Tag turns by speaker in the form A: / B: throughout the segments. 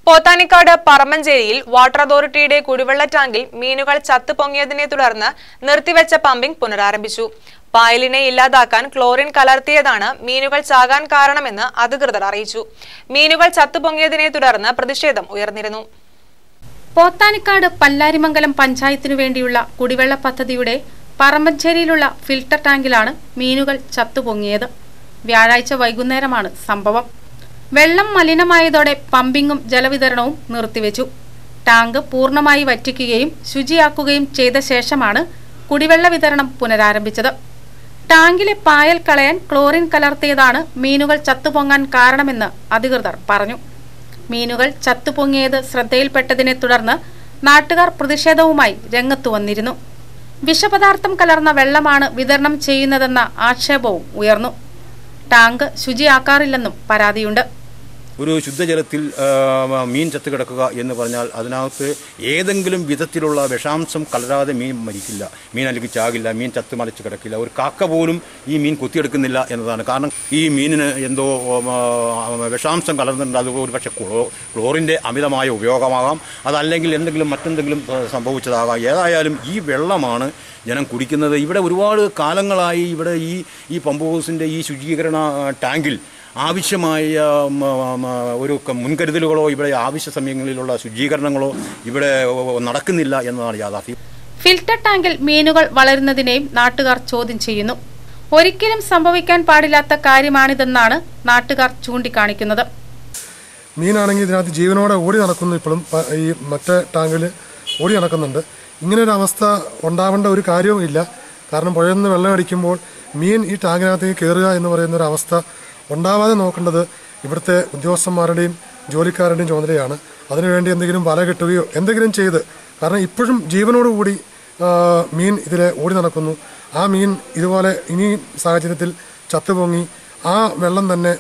A: Pothanikkad പറമ്പഞ്ചേരിയിൽ water അതോറിറ്റിയുടെ കുടിവെള്ള ടാങ്കിൽ മീനുകൾ ചത്തുപൊങ്ങിയതിനെ തുടർന്ന് നിർത്തിവെച്ച പമ്പിംഗ് പുനരാരംഭിച്ചു പായലിനെ ഇല്ലാതാക്കാൻ ക്ലോറിൻ കലർത്തിയതാണ് മീനുകൾ ചാകാൻ കാരണമെന്ന് അധികൃതർ അറിയിച്ചു മീനുകൾ ചത്തുപൊങ്ങിയതിനെ തുടർന്ന് പ്രതിഷേധം ഉയർന്നിരുന്നു
B: പോത്താനിക്കാട് പല്ലാരിമംഗലം പഞ്ചായത്തിനു വേണ്ടിയുള്ള കുടിവെള്ള പദ്ധതിയുടെ പറമ്പഞ്ചേരിയിലുള്ള ഫിൽട്ടർ ടാങ്കിലാണ് മീനുകൾ ചത്തുപൊങ്ങിയത് വ്യാഴാഴ്ച വൈകുന്നേരമാണ് സംഭവം വെള്ളം മലിനമായതോടെ പമ്പിങ്ങും ജലവിതരണവും നിർത്തിവെച്ചു ടാങ്ക് പൂർണ്ണമായി വറ്റിക്കുകയും ശുചിയാക്കുകയും ചെയ്ത ശേഷമാണ് കുടിവെള്ള വിതരണം പുനരാരംഭിച്ചത് ടാങ്കിലെ പായൽ കളയാൻ ക്ലോറിൻ കലർത്തിയതാണ് മീനുകൾ ചത്തുപൊങ്ങാൻ കാരണമെന്ന് അധികൃതർ പറഞ്ഞു മീനുകൾ ചത്തുപൊങ്ങിയത് ശ്രദ്ധയിൽപ്പെട്ടതിനെ തുടർന്ന് നാട്ടുകാർ പ്രതിഷേധവുമായി രംഗത്തു വന്നിരുന്നു വിഷപദാർത്ഥം കലർന്ന വെള്ളമാണ് വിതരണം ചെയ്യുന്നതെന്ന ആക്ഷേപവും ഉയർന്നു ടാങ്ക് ശുചിയാക്കാറില്ലെന്നും പരാതിയുണ്ട്
C: ഒരു ശുദ്ധജലത്തിൽ ആ, മീൻ ചത്ത് കിടക്കുക എന്ന് പറഞ്ഞാൽ അതിനകത്ത് ഏതെങ്കിലും വിധത്തിലുള്ള വിഷാംശം കലരാതെ മീൻ മരിക്കില്ല മീൻ അല്ലെങ്കിൽ ചാകില്ല മീൻ ചത്ത് മലച്ച് കിടക്കില്ല ഒരു കാക്ക പോലും ഈ മീൻ കൊത്തിയെടുക്കുന്നില്ല എന്നതാണ് കാരണം ഈ മീനിന് എന്തോ ഉം, ആ, വിഷാംശം കലർന്നിട്ടുണ്ട് അത് ഒരു പക്ഷേ ക്ലോ ക്ലോറിൻ്റെ അമിതമായ ഉപയോഗമാകാം അതല്ലെങ്കിൽ എന്തെങ്കിലും മറ്റെന്തെങ്കിലും ആ, സംഭവിച്ചതാകാം ഏതായാലും ഈ വെള്ളമാണ് ജനം കുടിക്കുന്നത് ഇവിടെ ഒരുപാട് കാലങ്ങളായി ഇവിടെ ഈ ഈ പമ്പ് ഹൗസിൻ്റെ ഈ ശുചീകരണ ആ, ടാങ്കിൽ ആവശ്യമായ ഉം, ഉം, ഒരു ക- മുൻകരുതലുകളോ ഇവിടെ ആവശ്യ സമയങ്ങളിലുള്ള ശുചീകരണങ്ങളോ ഇവിടെ നടക്കുന്നില്ല എന്നതാണ് യാഥാർത്ഥ്യം
B: ഫിൽട്ടർ ടാങ്കിൽ മീനുകൾ വളരുന്നതിനെയും നാട്ടുകാർ ചോദ്യം ചെയ്യുന്നു ഒരിക്കലും സംഭവിക്കാൻ പാടില്ലാത്ത കാര്യമാണിതെന്നാണ് നാട്ടുകാർ ചൂണ്ടിക്കാണിക്കുന്നത്
D: മീനാണെങ്കിൽ ഇതിനകത്ത് ജീവനോടെ ഓടി നടക്കുന്നു ഇപ്പോഴും പ- ഈ മറ്റേ ടാങ്കിൽ ഓടി നടക്കുന്നുണ്ട് ഇങ്ങനെ ഒരു അവസ്ഥ ഉണ്ടാവേണ്ട ഒരു കാര്യവും ഇല്ല കാരണം പുഴയിൽ നിന്ന് വെള്ളം അടിക്കുമ്പോൾ മീൻ ഈ ടാങ്കിനകത്തേക്ക് കയറുക എന്ന് പറയുന്ന ഒരു അവസ്ഥ ഉണ്ടാവാതെ നോക്കേണ്ടത് ഇവിടുത്തെ ഉദ്യോഗസ്ഥന്മാരുടെയും ജോലിക്കാരുടെയും ചുമതലയാണ് അതിനുവേണ്ടി എന്തെങ്കിലും വല കെട്ടുകയോ എന്തെങ്കിലും ചെയ്ത് കാരണം ഇപ്പോഴും ജീവനോടുകൂടി ആ, മീൻ ഇതിലെ ഓടി നടക്കുന്നു ആ മീൻ ഇതുപോലെ ഇനി സാഹചര്യത്തിൽ ചത്തുപൊങ്ങി ആ വെള്ളം തന്നെ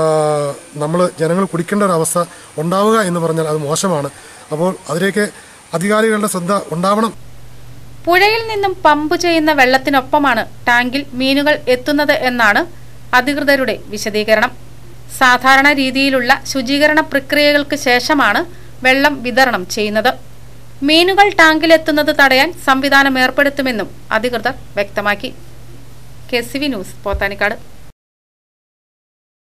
D: നമ്മൾ ജനങ്ങൾ കുടിക്കേണ്ട ഒരു അവസ്ഥ ഉണ്ടാവുക എന്ന് പറഞ്ഞാൽ അത് മോശമാണ് അപ്പോൾ അതിലേക്ക് അധികാരികളുടെ ശ്രദ്ധ ഉണ്ടാവണം
B: പുഴയിൽ നിന്നും പമ്പ് ചെയ്യുന്ന വെള്ളത്തിനൊപ്പമാണ് ടാങ്കിൽ മീനുകൾ എത്തുന്നത് എന്നാണ് അധികൃതരുടെ വിശദീകരണം സാധാരണ രീതിയിലുള്ള ശുചീകരണ പ്രക്രിയകൾക്ക് ശേഷമാണ് വെള്ളം വിതരണം ചെയ്യുന്നത് മീനുകൾ ടാങ്കിലെത്തുന്നത് തടയാൻ സംവിധാനം ഏർപ്പെടുത്തുമെന്നും അധികൃതർ വ്യക്തമാക്കി K C V news Pothanikkad